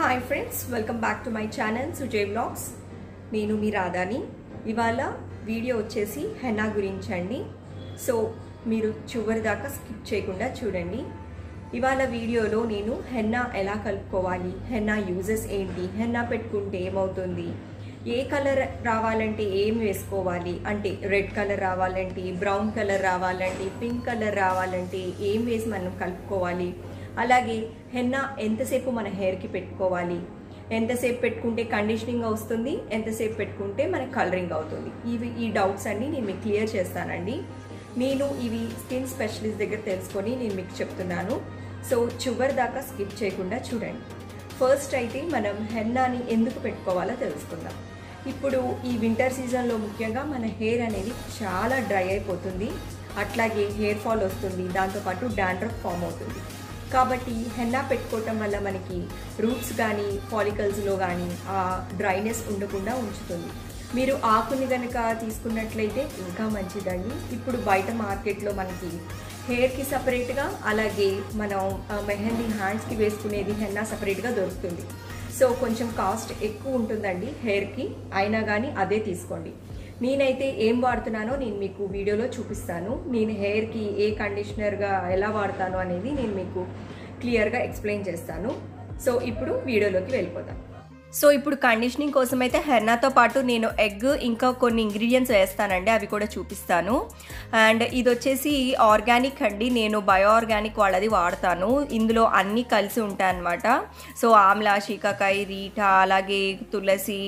hi friends welcome back to my channel Sujay blogs నేను మీ రాధాని ఇవాళ వీడియో వచ్చేసి హెన్నా గురించి అండి సో మీరు చివరి దాకా స్కిప్ చేయకుండా చూడండి ఇవాళ వీడియోలో నేను హెన్నా ఎలా కలుపుకోవాలి హెన్నా యూజెస్ ఏంటి హెన్నా పెట్టుకుంటే ఏమవుతుంది ఏ కలర్ రావాలంటే ఏం వేసుకోవాలి అంటే రెడ్ కలర్ రావాలంటే బ్రౌన్ కలర్ రావాలంటే పింక్ కలర్ రావాలంటే ఏం వేసి మనం కలుపుకోవాలి అలాగే హెన్నా ఎంతసేపు మన హెయిర్కి పెట్టుకోవాలి ఎంతసేపు పెట్టుకుంటే కండిషనింగ్ వస్తుంది ఎంతసేపు పెట్టుకుంటే మన కలరింగ్ అవుతుంది ఇవి ఈ డౌట్స్ అన్ని నేను మీకు క్లియర్ చేస్తానండి నేను ఇవి స్కిన్ స్పెషలిస్ట్ దగ్గర తెలుసుకొని నేను మీకు చెప్తున్నాను సో చివరి దాకా స్కిప్ చేయకుండా చూడండి ఫస్ట్ అయితే మనం హెన్నాని ఎందుకు పెట్టుకోవాలో తెలుసుకుందాం ఇప్పుడు ఈ వింటర్ సీజన్లో ముఖ్యంగా మన హెయిర్ అనేది చాలా డ్రై అయిపోతుంది అట్లాగే హెయిర్ ఫాల్ వస్తుంది దాంతోపాటు డాండ్రఫ్ ఫామ్ అవుతుంది కాబట్టి హెన్నా పెట్టుకోవటం వల్ల మనకి రూట్స్ కానీ ఫాలికల్స్లో కానీ ఆ డ్రైనెస్ ఉండకుండా ఉంచుతుంది మీరు ఆకుని కనుక తీసుకున్నట్లయితే ఇంకా మంచిదండి ఇప్పుడు బయట మార్కెట్లో మనకి హెయిర్కి సపరేట్గా అలాగే మనం మెహందీ హ్యాండ్స్కి వేసుకునేది హెన్నా సపరేట్గా దొరుకుతుంది సో కొంచెం కాస్ట్ ఎక్కువ ఉంటుందండి హెయిర్కి అయినా కానీ అదే తీసుకోండి నేనైతే ఏం వాడుతున్నానో నేను మీకు వీడియోలో చూపిస్తాను నేను హెయిర్కి ఏ కండిషనర్గా ఎలా వాడతాను అనేది నేను మీకు క్లియర్గా ఎక్స్ప్లెయిన్ చేస్తాను సో ఇప్పుడు వీడియోలోకి వెళ్ళిపోతాను సో ఇప్పుడు కండిషనింగ్ కోసం అయితే హెన్నాతో పాటు నేను ఎగ్ ఇంకా కొన్ని ఇంగ్రీడియంట్స్ వేస్తానండి అవి కూడా చూపిస్తాను అండ్ ఇది వచ్చేసి ఆర్గానిక్ అండి నేను బయో ఆర్గానిక్ వాళ్ళది వాడతాను ఇందులో అన్నీ కలిసి ఉంటాయన్నమాట సో ఆమ్లా శీకాకాయ రీఠా అలాగే తులసి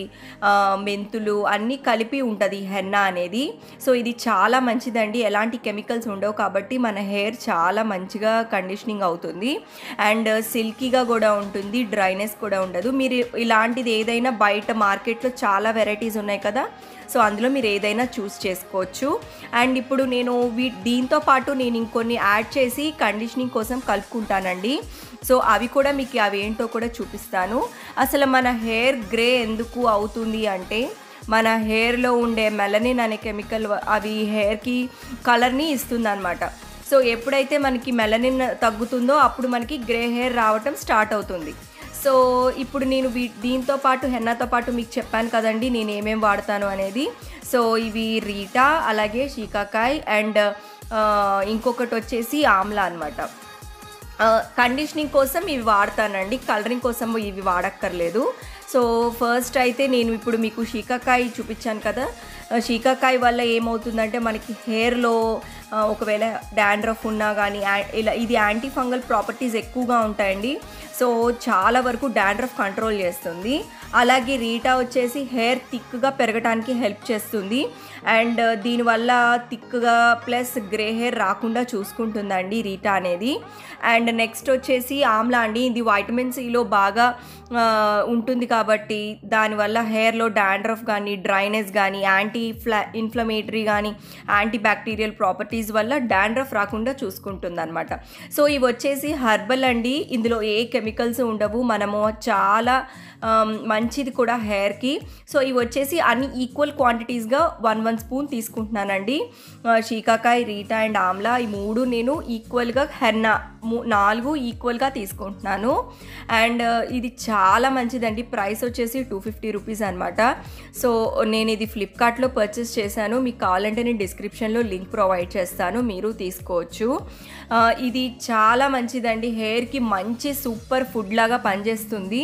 మెంతులు అన్నీ కలిపి ఉంటుంది హెన్నా అనేది సో ఇది చాలా మంచిదండి ఎలాంటి కెమికల్స్ ఉండవు కాబట్టి మన హెయిర్ చాలా మంచిగా కండిషనింగ్ అవుతుంది అండ్ సిల్కీగా కూడా ఉంటుంది డ్రైనెస్ కూడా ఉండదు మీరు ఇలాంటిది ఏదైనా బయట మార్కెట్లో చాలా వెరైటీస్ ఉన్నాయి కదా సో అందులో మీరు ఏదైనా చూస్ చేసుకోవచ్చు అండ్ ఇప్పుడు నేను వీ దీంతో పాటు నేను ఇంకొన్ని యాడ్ చేసి కండిషనింగ్ కోసం కలుపుకుంటానండి సో అవి కూడా మీకు అవి ఏంటో కూడా చూపిస్తాను అసలు మన హెయిర్ గ్రే ఎందుకు అవుతుంది అంటే మన హెయిర్లో ఉండే మెలనిన్ అనే కెమికల్ అవి హెయిర్కి కలర్ని ఇస్తుంది అనమాట సో ఎప్పుడైతే మనకి మెలనిన్ తగ్గుతుందో అప్పుడు మనకి గ్రే హెయిర్ రావటం స్టార్ట్ అవుతుంది సో ఇప్పుడు నేను వీ దీంతో పాటు హెన్నాతో పాటు మీకు చెప్పాను కదండి నేను ఏమేమి వాడతాను అనేది సో ఇవి రీటా అలాగే షీకాకాయ్ అండ్ ఇంకొకటి వచ్చేసి ఆమ్లా అనమాట కండిషనింగ్ కోసం ఇవి వాడతానండి కలరింగ్ కోసం ఇవి వాడక్కర్లేదు సో ఫస్ట్ అయితే నేను ఇప్పుడు మీకు షీకాకాయ చూపించాను కదా షీకాకాయ వల్ల ఏమవుతుందంటే మనకి హెయిర్లో ఒకవేళ డాండ్రఫ్ ఉన్నా కానీ ఇలా ఇది యాంటీ ఫంగల్ ప్రాపర్టీస్ ఎక్కువగా ఉంటాయండి సో చాలా వరకు డాండ్రఫ్ కంట్రోల్ చేస్తుంది అలాగే రీటా వచ్చేసి హెయిర్ థిక్గా పెరగడానికి హెల్ప్ చేస్తుంది అండ్ దీనివల్ల థిక్గా ప్లస్ గ్రే హెయిర్ రాకుండా చూసుకుంటుందండి రీటా అనేది అండ్ నెక్స్ట్ వచ్చేసి ఆమ్లా అండి ఇది వైటమిన్ సిలో బాగా ఉంటుంది కాబట్టి దానివల్ల హెయిర్లో డాండ్రఫ్ కానీ డ్రైనెస్ కానీ యాంటీ ఫ్లా ఇన్ఫ్లమేటరీ కానీ యాంటీ బ్యాక్టీరియల్ ప్రాపర్టీస్ వల్ల డాండ్రఫ్ రాకుండా చూసుకుంటుంది అనమాట సో ఇవి వచ్చేసి హర్బల్ అండి ఇందులో ఏ కెమికల్స్ ఉండవు మనము చాలా మంచిది కూడా హెయిర్కి సో ఇవి వచ్చేసి అన్ని ఈక్వల్ క్వాంటిటీస్గా వన్ వన్ స్పూన్ తీసుకుంటున్నానండి షీకాకాయ రీటా అండ్ ఆమ్లా ఈ మూడు నేను ఈక్వల్గా హెన్నా నాలుగు ఈక్వల్గా తీసుకుంటున్నాను అండ్ ఇది చాలా మంచిదండి ప్రైస్ వచ్చేసి టూ ఫిఫ్టీ రూపీస్ అనమాట సో నేను ఇది ఫ్లిప్కార్ట్లో పర్చేస్ చేశాను మీకు కావాలంటే నేను డిస్క్రిప్షన్లో లింక్ ప్రొవైడ్ చేస్తాను మీరు తీసుకోవచ్చు ఇది చాలా మంచిదండి హెయిర్కి మంచి సూపర్ ఫుడ్ లాగా పనిచేస్తుంది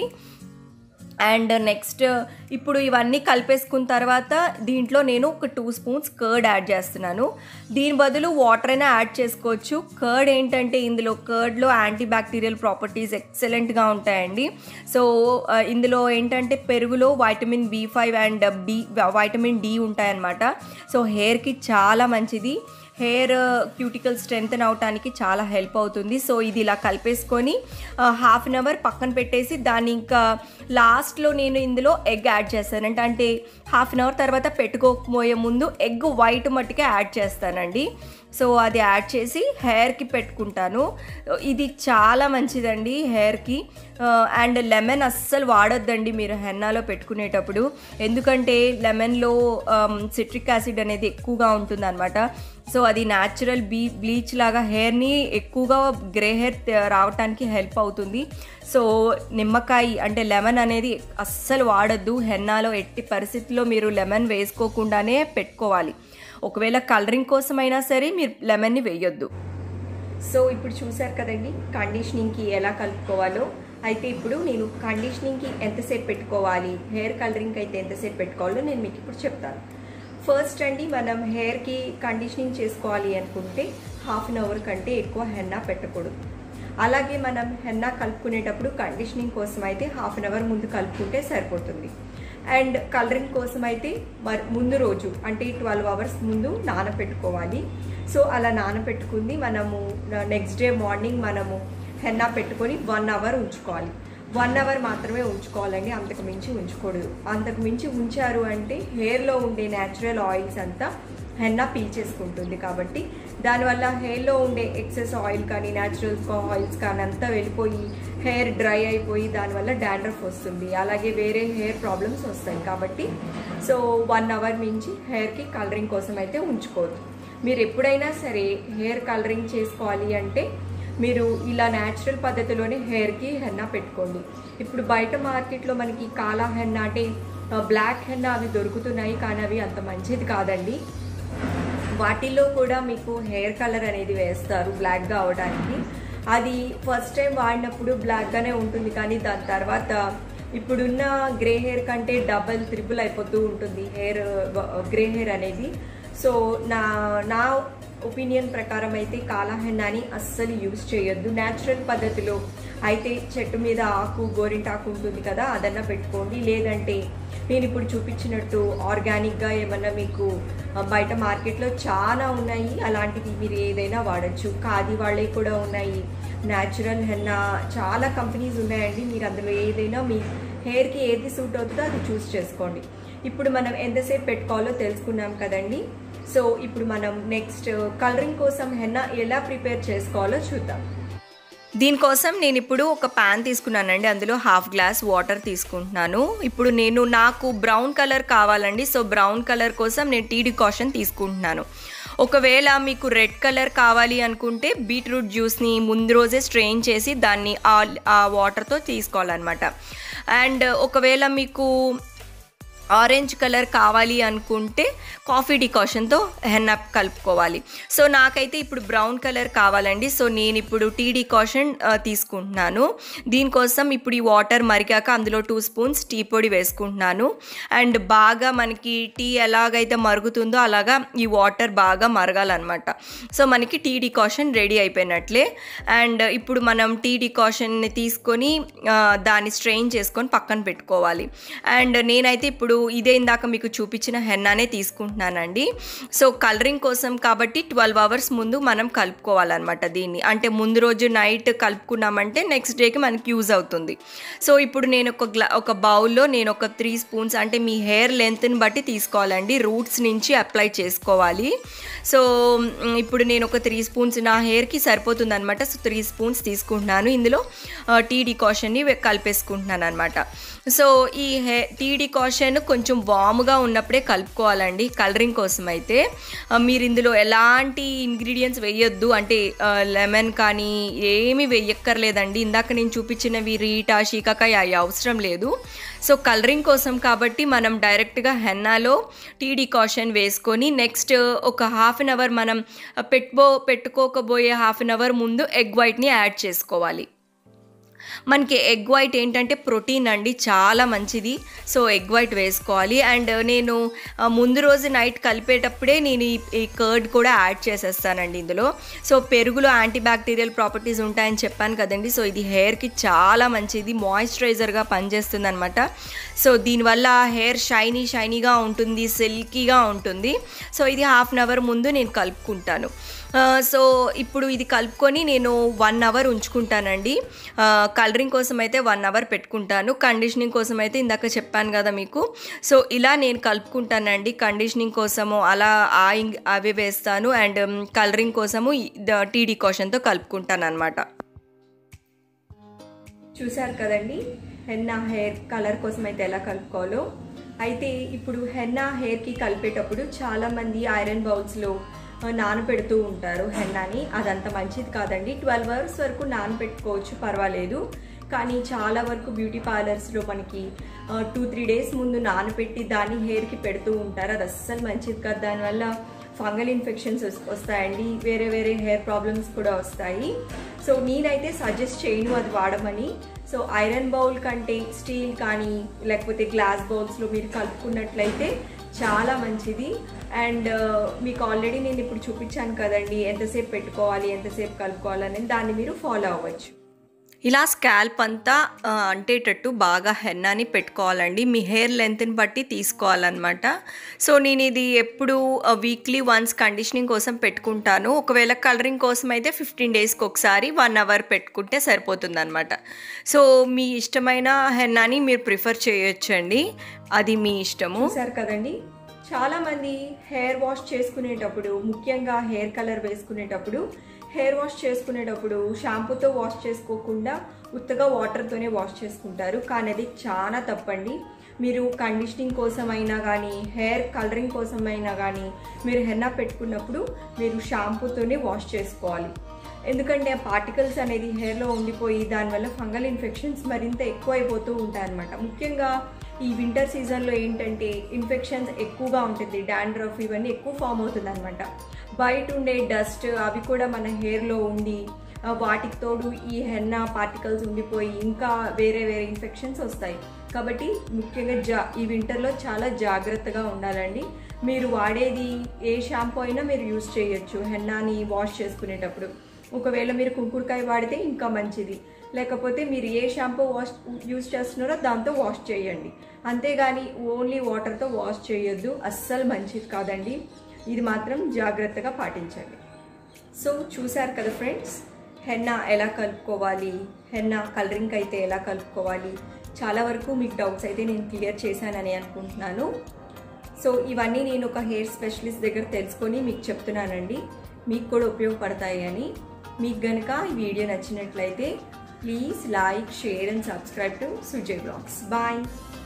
అండ్ నెక్స్ట్ ఇప్పుడు ఇవన్నీ కలిపేసుకున్న తర్వాత దీంట్లో నేను ఒక టూ స్పూన్స్ కర్డ్ యాడ్ చేస్తున్నాను దీని బదులు వాటర్ అయినా యాడ్ చేసుకోవచ్చు కర్డ్ ఏంటంటే ఇందులో కర్డ్లో యాంటీ బ్యాక్టీరియల్ ప్రాపర్టీస్ ఎక్సలెంట్గా ఉంటాయండి సో ఇందులో ఏంటంటే పెరుగులో vitamin B five and B vitamin D ఉంటాయన్నమాట సో హెయిర్కి చాలా మంచిది హెయిర్ క్యూటికల్ స్ట్రెంగ్తన్ అవటానికి చాలా హెల్ప్ అవుతుంది సో ఇది ఇలా కలిపేసుకొని హాఫ్ అన్ అవర్ పక్కన పెట్టేసి దాన్ని ఇంకా లాస్ట్లో నేను ఇందులో ఎగ్ యాడ్ చేస్తానంటే అంటే హాఫ్ అన్ అవర్ తర్వాత పెట్టుకోకపోయే ముందు ఎగ్ వైట్ మట్టుకే యాడ్ చేస్తానండి సో అది యాడ్ చేసి హెయిర్కి పెట్టుకుంటాను ఇది చాలా మంచిదండి హెయిర్కి అండ్ లెమన్ అస్సలు వాడొద్దండి మీరు హెన్నాలో పెట్టుకునేటప్పుడు ఎందుకంటే లెమన్లో సిట్రిక్ యాసిడ్ అనేది ఎక్కువగా ఉంటుందన్నమాట సో అది న్యాచురల్ బీ బ్లీచ్ లాగా హెయిర్ని ఎక్కువగా గ్రే హెయిర్ రావటానికి హెల్ప్ అవుతుంది సో నిమ్మకాయ అంటే లెమన్ అనేది అస్సలు వాడద్దు హెన్నాలో ఎట్టి పరిస్థితుల్లో మీరు లెమన్ వేసుకోకుండానే పెట్టుకోవాలి ఒకవేళ కలరింగ్ కోసమైనా సరే మీరు లెమన్ని వేయొద్దు సో ఇప్పుడు చూసారు కదండి కండిషనింగ్కి ఎలా కలుపుకోవాలో అయితే ఇప్పుడు నేను కండిషనింగ్కి ఎంతసేపు పెట్టుకోవాలి హెయిర్ కలరింగ్కి అయితే ఎంతసేపు పెట్టుకోవాలో నేను మీకు ఇప్పుడు చెప్తాను ఫస్ట్ అండి మనం హెయిర్కి కండిషనింగ్ చేసుకోవాలి అనుకుంటే హాఫ్ అన్ అవర్ కంటే ఎక్కువ హెన్నా పెట్టకూడదు అలాగే మనం హెన్నా కలుపుకునేటప్పుడు కండిషనింగ్ కోసం అయితే హాఫ్ అన్ అవర్ ముందు కలుపుకుంటే సరిపోతుంది అండ్ కలరింగ్ కోసం అయితే మరి ముందు రోజు అంటే ట్వెల్వ్ అవర్స్ ముందు నానపెట్టుకోవాలి సో అలా నానపెట్టుకుంది మనము నెక్స్ట్ డే మార్నింగ్ మనము హెన్నా పెట్టుకొని వన్ అవర్ ఉంచుకోవాలి వన్ అవర్ మాత్రమే ఉంచుకోవాలండి అంతకు మించి ఉంచకూడదు అంతకు మించి ఉంచారు అంటే హెయిర్లో ఉండే న్యాచురల్ ఆయిల్స్ అంతా హెన్నా పీల్చేసుకుంటుంది కాబట్టి దానివల్ల హెయిర్లో ఉండే ఎక్సెస్ ఆయిల్ కానీ న్యాచురల్ ఆయిల్స్ కానీ అంతా వెళ్ళిపోయి హెయిర్ డ్రై అయిపోయి దానివల్ల డాండ్రఫ్ వస్తుంది అలాగే వేరే హెయిర్ ప్రాబ్లమ్స్ వస్తాయి కాబట్టి సో వన్ అవర్ మించి హెయిర్కి కలరింగ్ కోసం అయితే ఉంచుకోవద్దు మీరు ఎప్పుడైనా సరే హెయిర్ కలరింగ్ చేసుకోవాలి అంటే మీరు ఇలా న్యాచురల్ పద్ధతిలోనే హెయిర్కి హెన్నా పెట్టుకోండి ఇప్పుడు బయట మార్కెట్లో మనకి కాలా హెన్నా అంటే బ్లాక్ హెన్నా అవి దొరుకుతున్నాయి కానీ అవి అంత మంచిది కాదండి వాటిల్లో కూడా మీకు హెయిర్ కలర్ అనేది వేస్తారు బ్లాక్గా అవడానికి అది ఫస్ట్ టైం వాడినప్పుడు బ్లాక్గానే ఉంటుంది కానీ దాని తర్వాత ఇప్పుడున్న గ్రే హెయిర్ కంటే డబల్ త్రిపుల్ అయిపోతూ ఉంటుంది హెయిర్ గ్రే హెయిర్ అనేది సో నా నా ఒపీనియన్ ప్రకారం అయితే కాలా హెన్నాని అస్సలు యూజ్ చేయొద్దు న్యాచురల్ పద్ధతిలో అయితే చెట్టు మీద ఆకు గోరింటాకు ఉంటుంది కదా అదన్నా పెట్టుకోండి లేదంటే నేను ఇప్పుడు చూపించినట్టు ఆర్గానిక్గా ఏమన్నా మీకు బయట మార్కెట్లో చాలా ఉన్నాయి అలాంటివి మీరు ఏదైనా వాడచ్చు ఖాదీ వాళ్ళే కూడా ఉన్నాయి న్యాచురల్ హెన్నా చాలా కంపెనీస్ ఉన్నాయండి మీరు అందులో ఏదైనా మీ హెయిర్కి ఏది సూట్ అవుతుందో అది చూస్ చేసుకోండి ఇప్పుడు మనం ఎంతసేపు పెట్టుకోవాలో తెలుసుకున్నాం కదండి సో ఇప్పుడు మనం నెక్స్ట్ కలరింగ్ కోసం హెన్నా ఎలా ప్రిపేర్ చేసుకోవాలో చూద్దాం దీనికోసం నేను ఇప్పుడు ఒక ప్యాన్ తీసుకున్నానండి అందులో హాఫ్ గ్లాస్ వాటర్ తీసుకుంటున్నాను ఇప్పుడు నేను నాకు బ్రౌన్ కలర్ కావాలండి సో బ్రౌన్ కలర్ కోసం నేను టీ డికాషన్ తీసుకుంటున్నాను ఒకవేళ మీకు రెడ్ కలర్ కావాలి అనుకుంటే బీట్రూట్ జ్యూస్ని ముందు రోజే స్ట్రెయిన్ చేసి దాన్ని ఆ వాటర్తో తీసుకోవాలన్నమాట అండ్ ఒకవేళ మీకు ఆరెంజ్ కలర్ కావాలి అనుకుంటే కాఫీ డికాషన్తో హెన్నా కలుపుకోవాలి సో నాకైతే ఇప్పుడు బ్రౌన్ కలర్ కావాలండి సో నేను ఇప్పుడు టీ డికాషన్ తీసుకుంటున్నాను దీనికోసం ఇప్పుడు ఈ వాటర్ మరిగాక అందులో టూ స్పూన్స్ టీ పొడి వేసుకుంటున్నాను అండ్ బాగా మనకి టీ ఎలాగైతే మరుగుతుందో అలాగా ఈ వాటర్ బాగా మరగాలన్నమాట సో మనకి టీ డికాషన్ రెడీ అయిపోయినట్లే అండ్ ఇప్పుడు మనం టీ డికాషన్ని తీసుకొని దాన్ని స్ట్రెయిన్ చేసుకొని పక్కన పెట్టుకోవాలి అండ్ నేనైతే ఇప్పుడు ఇదే ఇందాక మీకు చూపించిన హెన్నానే తీసుకుంటున్నానండి సో కలరింగ్ కోసం కాబట్టి ట్వెల్వ్ అవర్స్ ముందు మనం కలుపుకోవాలన్నమాట దీన్ని అంటే ముందు రోజు నైట్ కలుపుకున్నామంటే నెక్స్ట్ డేకి మనకి యూజ్ అవుతుంది సో ఇప్పుడు నేను ఒక గ్లా ఒక బౌల్లో నేను ఒక త్రీ స్పూన్స్ అంటే మీ హెయిర్ లెంత్ని బట్టి తీసుకోవాలండి రూట్స్ నుంచి అప్లై చేసుకోవాలి సో ఇప్పుడు నేను ఒక త్రీ స్పూన్స్ నా హెయిర్కి సరిపోతుంది అనమాట సో త్రీ స్పూన్స్ తీసుకుంటున్నాను ఇందులో టీ డికాషన్ని కలిపేసుకుంటున్నాను అనమాట సో ఈ హె టీ డికాషన్ కొంచెం వామ్గా ఉన్నప్పుడే కలుపుకోవాలండి కలరింగ్ కోసం అయితే మీరు ఇందులో ఎలాంటి ఇంగ్రీడియంట్స్ వేయొద్దు అంటే లెమన్ కానీ ఏమి వేయక్కర్లేదండి ఇందాక నేను చూపించినవి రీటా షీకాకాయ అవి అవసరం లేదు సో కలరింగ్ కోసం కాబట్టి మనం డైరెక్ట్గా హెన్నాలో టీ డికాషన్ వేసుకొని నెక్స్ట్ ఒక హాఫ్ అన్ అవర్ మనం పెట్టుబో పెట్టుకోకపోయే హాఫ్ అన్ అవర్ ముందు ఎగ్ వైట్ని యాడ్ చేసుకోవాలి మనకి ఎగ్ వైట్ ఏంటంటే ప్రోటీన్ అండి చాలా మంచిది సో ఎగ్ వైట్ వేసుకోవాలి అండ్ నేను ముందు రోజు నైట్ కలిపేటప్పుడే నేను ఈ కర్డ్ కూడా యాడ్ చేసేస్తానండి ఇందులో సో పెరుగులో యాంటీ బ్యాక్టీరియల్ ప్రాపర్టీస్ ఉంటాయని చెప్పాను కదండి సో ఇది హెయిర్కి చాలా మంచిది మాయిశ్చరైజర్గా పనిచేస్తుంది అనమాట సో దీనివల్ల హెయిర్ షైనీ షైనీగా ఉంటుంది సిల్కీగా ఉంటుంది సో ఇది హాఫ్ అన్ అవర్ ముందు నేను కలుపుకుంటాను సో ఇప్పుడు ఇది కలుపుకొని నేను వన్ అవర్ ఉంచుకుంటానండి కలరింగ్ కోసం అయితే వన్ అవర్ పెట్టుకుంటాను కండిషనింగ్ కోసం అయితే ఇందాక చెప్పాను కదా మీకు సో ఇలా నేను కలుపుకుంటానండి కండిషనింగ్ కోసము అలా ఆ అవి వేస్తాను అండ్ కలరింగ్ కోసము టీ డికాషన్తో కలుపుకుంటాను అనమాట చూశారు కదండి హెన్నా హెయిర్ కలర్ కోసం అయితే ఎలా కలుపుకోవాలో అయితే ఇప్పుడు హెన్నా హెయిర్కి కలిపేటప్పుడు చాలామంది ఐరన్ బౌల్స్లో ఆ, నానబెడుతూ ఉంటారు హెన్నాని అదంత మంచిది కాదండి ట్వెల్వ్ అవర్స్ వరకు నానబెట్టుకోవచ్చు పర్వాలేదు కానీ చాలా వరకు బ్యూటీ పార్లర్స్లో మనకి టూ త్రీ డేస్ ముందు నానబెట్టి దాన్ని హెయిర్కి పెడుతూ ఉంటారు అది అస్సలు మంచిది కాదు దానివల్ల ఫంగల్ ఇన్ఫెక్షన్స్ వస్తాయండి వేరే వేరే హెయిర్ ప్రాబ్లమ్స్ కూడా వస్తాయి సో నేనైతే సజెస్ట్ చేయను అది వాడమని సో ఐరన్ బౌల్ కంటే స్టీల్ కానీ లేకపోతే గ్లాస్ బౌల్స్లో మీరు కలుపుకున్నట్లయితే చాలా మంచిది అండ్ మీకు ఆల్రెడీ నేను ఇప్పుడు చూపించాను కదండి ఎంతసేపు పెట్టుకోవాలి ఎంతసేపు కలుపుకోవాలని దాన్ని మీరు ఫాలో అవ్వచ్చు ఇలా స్కాల్ప్ అంతా ఆ, అంటేటట్టు బాగా హెన్నాని పెట్టుకోవాలండి మీ హెయిర్ లెంత్ని బట్టి తీసుకోవాలన్నమాట సో నేను ఇది ఎప్పుడు వీక్లీ వన్స్ కండిషనింగ్ కోసం పెట్టుకుంటాను ఒకవేళ కలరింగ్ కోసం అయితే ఫిఫ్టీన్ డేస్కి ఒకసారి వన్ అవర్ పెట్టుకుంటే సరిపోతుంది అనమాట సో మీ ఇష్టమైన హెన్నాని మీరు ప్రిఫర్ చేయొచ్చండి అది మీ ఇష్టము సార్ కదండి చాలామంది హెయిర్ వాష్ చేసుకునేటప్పుడు ముఖ్యంగా హెయిర్ కలర్ వేసుకునేటప్పుడు హెయిర్ వాష్ చేసుకునేటప్పుడు షాంపూతో వాష్ చేసుకోకుండా ఉత్తగా వాటర్తోనే వాష్ చేసుకుంటారు కానీ అది చాలా తప్పండి మీరు కండిషనింగ్ కోసం అయినా కానీ హెయిర్ కలరింగ్ కోసం అయినా కానీ మీరు హెన్నా పెట్టుకున్నప్పుడు మీరు షాంపూతోనే వాష్ చేసుకోవాలి ఎందుకంటే ఆ పార్టికల్స్ అనేది హెయిర్లో ఉండిపోయి దానివల్ల ఫంగల్ ఇన్ఫెక్షన్స్ మరింత ఎక్కువైపోతూ ఉంటాయన్నమాట ముఖ్యంగా ఈ వింటర్ సీజన్లో ఏంటంటే ఇన్ఫెక్షన్స్ ఎక్కువగా ఉంటుంది డాండ్రఫ్ ఇవన్నీ ఎక్కువ ఫామ్ అవుతుంది అనమాట బయట ఉండే డస్ట్ అవి కూడా మన హెయిర్లో ఉండి ఆ, వాటికి తోడు ఈ హెన్నా పార్టికల్స్ ఉండిపోయి ఇంకా వేరే వేరే ఇన్ఫెక్షన్స్ వస్తాయి కాబట్టి ముఖ్యంగా జా ఈ వింటర్లో చాలా జాగ్రత్తగా ఉండాలండి మీరు వాడేది ఏ షాంపూ అయినా మీరు యూస్ చేయొచ్చు హెన్నాని వాష్ చేసుకునేటప్పుడు ఒకవేళ మీరు కుంకుడుకాయ వాడితే ఇంకా మంచిది లేకపోతే మీరు ఏ షాంపూ వాష్ యూస్ చేస్తున్నారో దాంతో వాష్ చేయండి అంతేగాని ఓన్లీ వాటర్తో వాష్ చేయొద్దు అస్సలు మంచిది కాదండి ఇది మాత్రం జాగ్రత్తగా పాటించండి సో చూశారు కదా ఫ్రెండ్స్ హెన్నా ఎలా కలుపుకోవాలి హెన్నా కలరింగ్ అయితే ఎలా కలుపుకోవాలి చాలా వరకు మీకు డౌట్స్ అయితే నేను క్లియర్ చేశానని అనుకుంటున్నాను సో ఇవన్నీ నేను ఒక హెయిర్ స్పెషలిస్ట్ దగ్గర తెలుసుకొని మీకు చెప్తున్నానండి మీకు కూడా ఉపయోగపడతాయి అని మీకు గనుక ఈ వీడియో నచ్చినట్లయితే please like share and subscribe to Sujay blogs bye